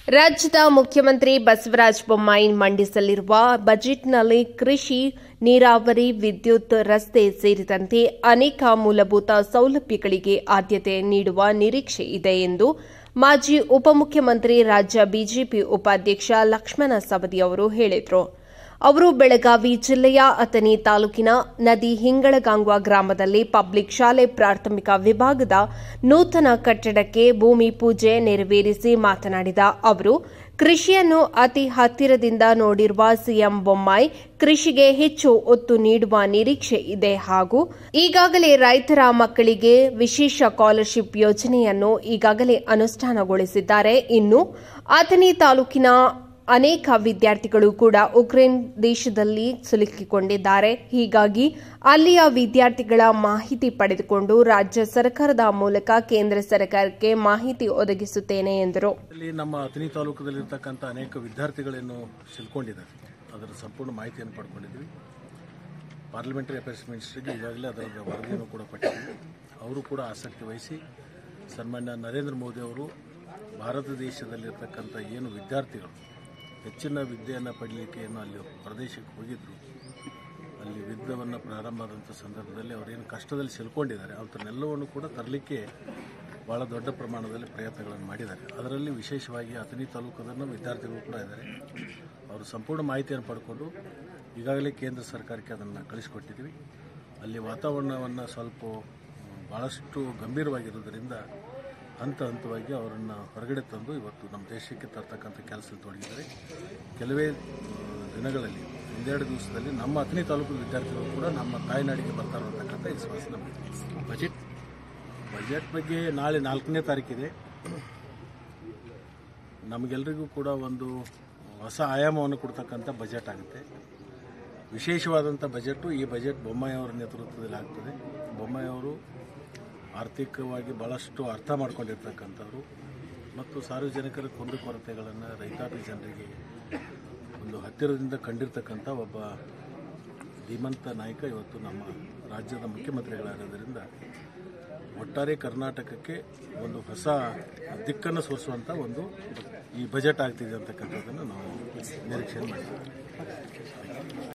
ರಾಜ್ಯದ ಮುಖ್ಯಮಂತ್ರಿ ಬಸವರಾಜ ಬೊಮ್ಮಾಯಿ ಮಂಡಿಸಲಿರುವ ಬಜೆಟ್ನಲ್ಲಿ ಕೃಷಿ ನೀರಾವರಿ ವಿದ್ಯುತ್ ರಸ್ತೆ ಸೇರಿದಂತೆ ಅನೇಕ ಮೂಲಭೂತ ಸೌಲಭ್ಯಗಳಿಗೆ ಆದ್ಯತೆ ನೀಡುವ ನಿರೀಕ್ಷೆ ಇದೆ ಎಂದು ಮಾಜಿ ಉಪಮುಖ್ಯಮಂತ್ರಿ ರಾಜ್ಯ ಬಿಜೆಪಿ ಉಪಾಧ್ಯಕ್ಷ ಲಕ್ಷ್ಮಣ ಸವದಿ ಅವರು ಹೇಳಿದರು ಅವರು ಬೆಳಗಾವಿ ಜಿಲ್ಲೆಯ ಅಥಣಿ ತಾಲೂಕಿನ ನದಿ ಹಿಂಗಳಗಾಂಗ್ವ ಗ್ರಾಮದಲ್ಲಿ ಪಬ್ಲಿಕ್ ಶಾಲೆ ಪ್ರಾಥಮಿಕ ವಿಭಾಗದ ನೂತನ ಕಟ್ಟಡಕ್ಕೆ ಭೂಮಿ ಪೂಜೆ ನೆರವೇರಿಸಿ ಮಾತನಾಡಿದ ಅವರು ಕೃಷಿಯನ್ನು ಅತಿ ಹತ್ತಿರದಿಂದ ನೋಡಿರುವ ಸಿಎಂ ಬೊಮ್ಮಾಯಿ ಕೃಷಿಗೆ ಹೆಚ್ಚು ಒತ್ತು ನೀಡುವ ನಿರೀಕ್ಷೆ ಇದೆ ಹಾಗೂ ಈಗಾಗಲೇ ರೈತರ ಮಕ್ಕಳಿಗೆ ವಿಶೇಷ ಸ್ಕಾಲರ್ಶಿಪ್ ಯೋಜನೆಯನ್ನು ಈಗಾಗಲೇ ಅನುಷ್ಠಾನಗೊಳಿಸಿದ್ದಾರೆ ಇನ್ನು ಅಥಣಿ ತಾಲೂಕಿನ ಅನೇಕ ವಿದ್ಯಾರ್ಥಿಗಳು ಕೂಡ ಉಕ್ರೇನ್ ದೇಶದಲ್ಲಿ ಸಿಲುಕಿಕೊಂಡಿದ್ದಾರೆ ಹೀಗಾಗಿ ಅಲ್ಲಿಯ ವಿದ್ಯಾರ್ಥಿಗಳ ಮಾಹಿತಿ ಪಡೆದುಕೊಂಡು ರಾಜ್ಯ ಸರ್ಕಾರದ ಮೂಲಕ ಕೇಂದ್ರ ಸರ್ಕಾರಕ್ಕೆ ಮಾಹಿತಿ ಒದಗಿಸುತ್ತೇನೆ ಎಂದರು ಇಲ್ಲಿ ನಮ್ಮ ಅಥಣಿ ತಾಲೂಕದಲ್ಲಿರ್ತಕ್ಕಂಥ ಅನೇಕ ವಿದ್ಯಾರ್ಥಿಗಳೇನು ಸಿಲ್ಕೊಂಡಿದ್ದಾರೆ ಅದರ ಸಂಪೂರ್ಣ ಮಾಹಿತಿಯನ್ನು ಪಡ್ಕೊಂಡಿದ್ವಿ ಪಾರ್ಲಿಮೆಂಟರಿ ಅಫೇರ್ಸ್ ಮಿನಿಸ್ಟ್ರಿಗೆ ಈಗಾಗಲೇ ಅದರ ವರದಿಯನ್ನು ಕೂಡ ಕೊಟ್ಟಿದ್ವಿ ಅವರು ಕೂಡ ಆಸಕ್ತಿ ವಹಿಸಿ ಸನ್ಮಾನ್ಯ ನರೇಂದ್ರ ಮೋದಿ ಅವರು ಭಾರತ ದೇಶದಲ್ಲಿರ್ತಕ್ಕಂಥ ಏನು ವಿದ್ಯಾರ್ಥಿಗಳು ಹೆಚ್ಚಿನ ವಿದ್ಯೆಯನ್ನು ಪಡೀಲಿಕ್ಕೆ ಏನು ಅಲ್ಲಿ ಪ್ರದೇಶಕ್ಕೆ ಹೋಗಿದ್ರು ಅಲ್ಲಿ ಯುದ್ಧವನ್ನು ಪ್ರಾರಂಭ ಆದಂಥ ಸಂದರ್ಭದಲ್ಲಿ ಅವರೇನು ಕಷ್ಟದಲ್ಲಿ ಸಿಲ್ಕೊಂಡಿದ್ದಾರೆ ಅವರನ್ನೆಲ್ಲವನ್ನು ಕೂಡ ತರಲಿಕ್ಕೆ ಭಾಳ ದೊಡ್ಡ ಪ್ರಮಾಣದಲ್ಲಿ ಪ್ರಯತ್ನಗಳನ್ನು ಮಾಡಿದ್ದಾರೆ ಅದರಲ್ಲಿ ವಿಶೇಷವಾಗಿ ಅಥಣಿ ತಾಲೂಕದನ್ನು ವಿದ್ಯಾರ್ಥಿಗಳು ಕೂಡ ಇದ್ದಾರೆ ಅವರು ಸಂಪೂರ್ಣ ಮಾಹಿತಿಯನ್ನು ಪಡ್ಕೊಂಡು ಈಗಾಗಲೇ ಕೇಂದ್ರ ಸರ್ಕಾರಕ್ಕೆ ಅದನ್ನು ಕಳಿಸ್ಕೊಟ್ಟಿದ್ದೀವಿ ಅಲ್ಲಿ ವಾತಾವರಣವನ್ನು ಸ್ವಲ್ಪ ಭಾಳಷ್ಟು ಗಂಭೀರವಾಗಿರೋದರಿಂದ ಹಂತ ಹಂತವಾಗಿ ಅವರನ್ನು ಹೊರಗಡೆ ತಂದು ಇವತ್ತು ನಮ್ಮ ದೇಶಕ್ಕೆ ತರ್ತಕ್ಕಂಥ ಕೆಲಸದಲ್ಲಿ ತೊಡಗಿದ್ದಾರೆ ಕೆಲವೇ ಆ, ದಿನಗಳಲ್ಲಿ ಒಂದೆರಡು ದಿವಸದಲ್ಲಿ ನಮ್ಮ ಅಥಣಿ ತಾಲೂಕು ವಿದ್ಯಾರ್ಥಿಗಳು ಕೂಡ ನಮ್ಮ ತಾಯ್ನಾಡಿಗೆ ಬರ್ತಾರೆ ಅಂತಕ್ಕಂಥ ವಿಶ್ವಾಸ ನಮಗೆ ಬಜೆಟ್ ಬಜೆಟ್ ಬಗ್ಗೆ ನಾಳೆ ನಾಲ್ಕನೇ ತಾರೀಕಿದೆ ನಮಗೆಲ್ಲರಿಗೂ ಕೂಡ ಒಂದು ಹೊಸ ಆಯಾಮವನ್ನು ಕೊಡ್ತಕ್ಕಂಥ ಬಜೆಟ್ ಆಗುತ್ತೆ ವಿಶೇಷವಾದಂಥ ಬಜೆಟು ಈ ಬಜೆಟ್ ಬೊಮ್ಮಾಯಿ ಅವರ ನೇತೃತ್ವದಲ್ಲಿ ಆಗ್ತದೆ ಬೊಮ್ಮಾಯಿ ಅವರು ಆರ್ಥಿಕವಾಗಿ ಭಾಳಷ್ಟು ಅರ್ಥ ಮಾಡ್ಕೊಂಡಿರ್ತಕ್ಕಂಥವ್ರು ಮತ್ತು ಸಾರ್ವಜನಿಕರ ಕುಂದುಕೊರತೆಗಳನ್ನು ರೈತಾಪಿ ಜನರಿಗೆ ಒಂದು ಹತ್ತಿರದಿಂದ ಕಂಡಿರ್ತಕ್ಕಂಥ ಒಬ್ಬ ಧೀಮಂತ ನಾಯಕ ಇವತ್ತು ನಮ್ಮ ರಾಜ್ಯದ ಮುಖ್ಯಮಂತ್ರಿಗಳಾಗಿರೋದ್ರಿಂದ ಒಟ್ಟಾರೆ ಕರ್ನಾಟಕಕ್ಕೆ ಒಂದು ಹೊಸ ದಿಕ್ಕನ್ನು ಸೋರಿಸುವಂಥ ಒಂದು ಈ ಬಜೆಟ್ ಆಗ್ತಿದೆ ಅಂತಕ್ಕಂಥದ್ದನ್ನು ನಾವು ನಿರೀಕ್ಷೆ ಮಾಡಿದ್ದೀವಿ